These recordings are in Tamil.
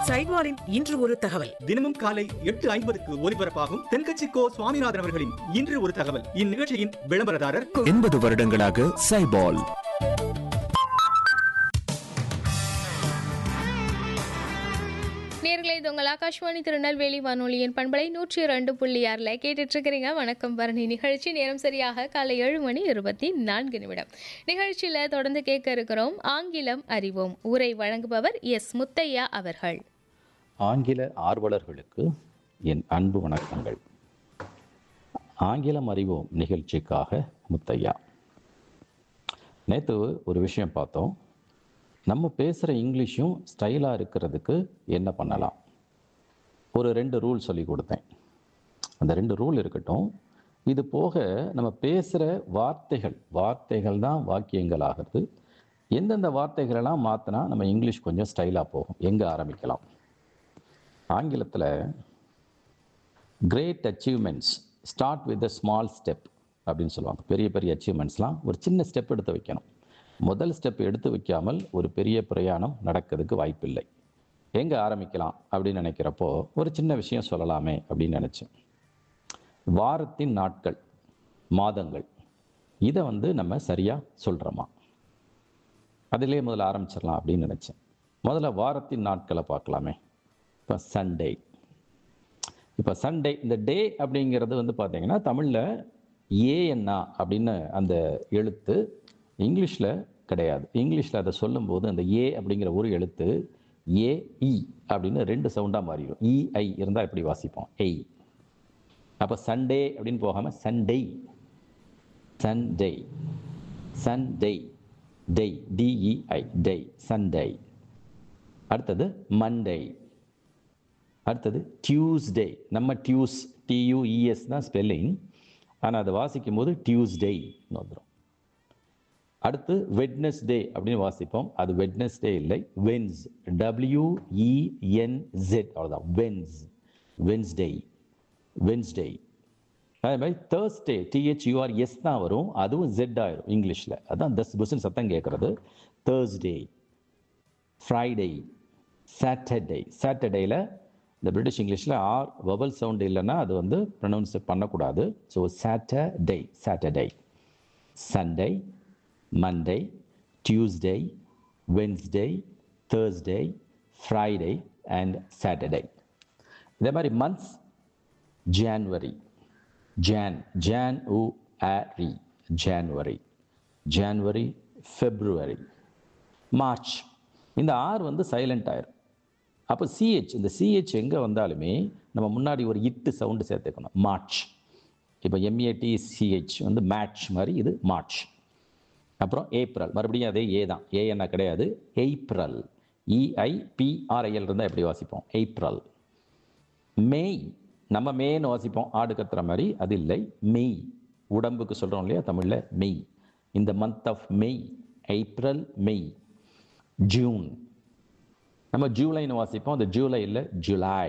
சைட்வாரின் இன்று ஒரு தகவல் தினமும் காலை எட்டு ஐம்பதுக்கு ஒலிபரப்பாகும் தென்கட்சி கோ சுவாமிநாதன் அவர்களின் இன்று ஒரு தகவல் இந்நிகழ்ச்சியின் விளம்பரதாரர் எண்பது வருடங்களாக சைபால் நேர்களை இது உங்கள் ஆகாஷ்வாணி திருநெல்வேலி வானொலியின் பண்பலை நூற்றி இரண்டு புள்ளி ஆறில் கேட்டுட்டு இருக்கிறீங்க வணக்கம் பரணி நிகழ்ச்சி நேரம் சரியாக காலை ஏழு மணி இருபத்தி நான்கு நிமிடம் நிகழ்ச்சியில் தொடர்ந்து கேட்க இருக்கிறோம் ஆங்கிலம் அறிவோம் உரை வழங்குபவர் எஸ் முத்தையா அவர்கள் ஆங்கில ஆர்வலர்களுக்கு என் அன்பு வணக்கங்கள் ஆங்கிலம் அறிவோம் நிகழ்ச்சிக்காக முத்தையா நேற்று ஒரு விஷயம் பார்த்தோம் நம்ம பேசுகிற இங்கிலீஷும் ஸ்டைலாக இருக்கிறதுக்கு என்ன பண்ணலாம் ஒரு ரெண்டு ரூல் சொல்லி கொடுத்தேன் அந்த ரெண்டு ரூல் இருக்கட்டும் இது போக நம்ம பேசுகிற வார்த்தைகள் வார்த்தைகள் தான் வாக்கியங்கள் ஆகிறது எந்தெந்த வார்த்தைகளெல்லாம் மாற்றினா நம்ம இங்கிலீஷ் கொஞ்சம் ஸ்டைலாக போகும் எங்கே ஆரம்பிக்கலாம் ஆங்கிலத்தில் great achievements start with a small step அப்படின்னு சொல்லுவாங்க பெரிய பெரிய அச்சீவ்மெண்ட்ஸ்லாம் ஒரு சின்ன ஸ்டெப் எடுத்து வைக்கணும் முதல் ஸ்டெப் எடுத்து வைக்காமல் ஒரு பெரிய பிரயாணம் நடக்கிறதுக்கு வாய்ப்பில்லை எங்கே ஆரம்பிக்கலாம் அப்படின்னு நினைக்கிறப்போ ஒரு சின்ன விஷயம் சொல்லலாமே அப்படின்னு நினச்சேன் வாரத்தின் நாட்கள் மாதங்கள் இதை வந்து நம்ம சரியாக சொல்கிறோமா அதிலே முதல்ல ஆரம்பிச்சிடலாம் அப்படின்னு நினச்சேன் முதல்ல வாரத்தின் நாட்களை பார்க்கலாமே இப்போ சண்டே இப்போ சண்டே இந்த டே அப்படிங்கிறது வந்து பார்த்தீங்கன்னா தமிழில் ஏஎன்ஆ அப்படின்னு அந்த எழுத்து இங்கிலீஷில் கிடையாது இங்கிலீஷில் அதை சொல்லும்போது அந்த ஏ அப்படிங்கிற ஒரு எழுத்து ஏஇ அப்படின்னு ரெண்டு சவுண்டாக மாறிடும் இஐ இருந்தால் எப்படி வாசிப்போம் எய் அப்போ சண்டே அப்படின்னு போகாமல் Sunday Sunday Sunday day DEI day Sunday அடுத்தது மண்டே அடுத்தது டியூஸ்டே நம்ம டியூஸ் டியூஇஎஸ் தான் ஸ்பெல்லிங் ஆனால் அதை வாசிக்கும் போது டியூஸ்டேன்னு வந்துடும் அடுத்து வெட்னஸ்டே அப்படின்னு வாசிப்போம் அது வெட்னஸ்டே இல்லை வென்ஸ் டபிள்யூஇஎன்செட் அவ்வளோதான் வென்ஸ் வென்ஸ்டே வென்ஸ்டே அதே மாதிரி தேர்ஸ்டே டிஹெச்யூஆர்எஸ் தான் வரும் அதுவும் ஜெட் ஆயிரும் இங்கிலீஷில் அதான் தஸ் புஸ்ன்னு சத்தம் கேட்குறது தேர்ஸ்டே ஃப்ரைடே சாட்டர்டே சாட்டர்டேயில் இந்த பிரிட்டிஷ் இங்கிலீஷில் ஆர் வவல் சவுண்ட் இல்லைன்னா அது வந்து ப்ரொனவுன்ஸ் பண்ணக்கூடாது so Saturday Saturday Sunday Monday Tuesday Wednesday Thursday Friday and Saturday இதே மாதிரி months January Jan January January January February March இந்த ஆர் வந்து சைலண்ட் ஆயிரும் அப்போ சிஹெச் இந்த சிஹெச் எங்கே வந்தாலுமே நம்ம முன்னாடி ஒரு இட்டு சவுண்டு சேர்த்துக்கணும் மார்ச் இப்போ எம்ஏடி சிஹெச் வந்து மேட்ச் மாதிரி இது மார்ச் அப்புறம் ஏப்ரல் மறுபடியும் அதே ஏ தான் ஏ என்ன கிடையாது ஏப்ரல் இஐபிஆர்ஐஎல் இருந்தால் எப்படி வாசிப்போம் ஏப்ரல் மேய் நம்ம மேன்னு வாசிப்போம் ஆடு கத்துற மாதிரி அது இல்லை மெய் உடம்புக்கு சொல்கிறோம் இல்லையா தமிழில் மெய் இந்த month of May April May June நம்ம ஜூலைன்னு வாசிப்போம் அந்த ஜூலை இல்லை ஜூலை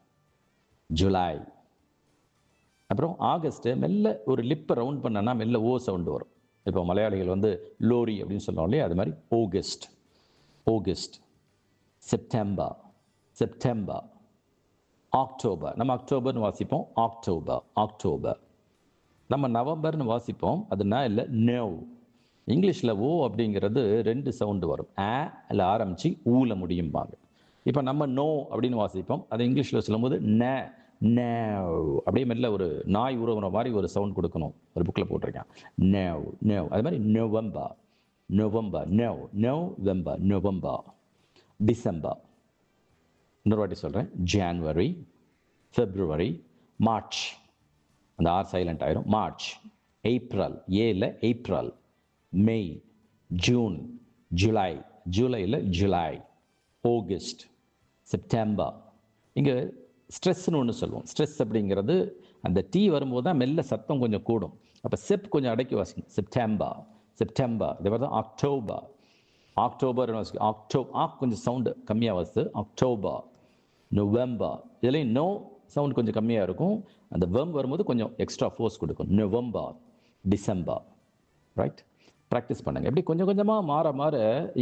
ஜூலை அப்புறம் ஆகஸ்ட்டு மெல்ல ஒரு லிப்பை ரவுண்ட் பண்ணனா மெல்ல ஓ சவுண்டு வரும் இப்போ மலையாளிகள் வந்து லோரி அப்படின்னு சொல்லுவோம் இல்லையா அது மாதிரி August August September September October நம்ம அக்டோபர்னு வாசிப்போம் அக்டோபர் அக்டோபர் நம்ம நவம்பர்னு வாசிப்போம் அது நான் இல்லை நோ இங்கிலீஷில் ஓ அப்படிங்கிறது ரெண்டு சவுண்டு வரும் ஆ இல்லை ஆரம்பித்து ஊல முடியும்பாங்க இப்போ நம்ம நோ அப்படின்னு வாசிப்போம் அது இங்கிலீஷில் சொல்லும்போது ந நேவ் அப்படியே மெல்ல ஒரு நாய் உருவற மாதிரி ஒரு சவுண்ட் கொடுக்கணும் ஒரு புக்கில் போட்டிருக்கேன் நேவ் நேவ் அது மாதிரி November November Nov November November December இன்னொரு வாட்டி சொல்கிறேன் ஜான்வரி ஃபெப்ரவரி மார்ச் அந்த ஆர் சைலண்ட் ஆயிரும் மார்ச் ஏப்ரல் ஏல ஏப்ரல் மே ஜூன் ஜூலை ஜூலையில் ஜூலை ஆகஸ்ட் செப்டம்பர் இங்கே ஸ்ட்ரெஸ்னு ஒன்று சொல்லுவோம் ஸ்ட்ரெஸ் அப்படிங்கிறது அந்த டீ வரும்போது தான் மெல்ல சத்தம் கொஞ்சம் கூடும் அப்போ செப் கொஞ்சம் அடக்கி வாசிக்கணும் செப்டம்பர் செப்டம்பர் இதே மாதிரி தான் அக்டோபர் அக்டோபர் அக்டோ ஆக் கொஞ்சம் சவுண்டு கம்மியாக வருது அக்டோபர் நவம்பர் இதுலேயும் நோ சவுண்ட் கொஞ்சம் கம்மியாக இருக்கும் அந்த வெம் வரும்போது கொஞ்சம் எக்ஸ்ட்ரா ஃபோர்ஸ் கொடுக்கும் நவம்பர் டிசம்பர் ரைட் ப்ராக்டிஸ் பண்ணுங்கள் எப்படி கொஞ்சம் கொஞ்சமாக மாற மாற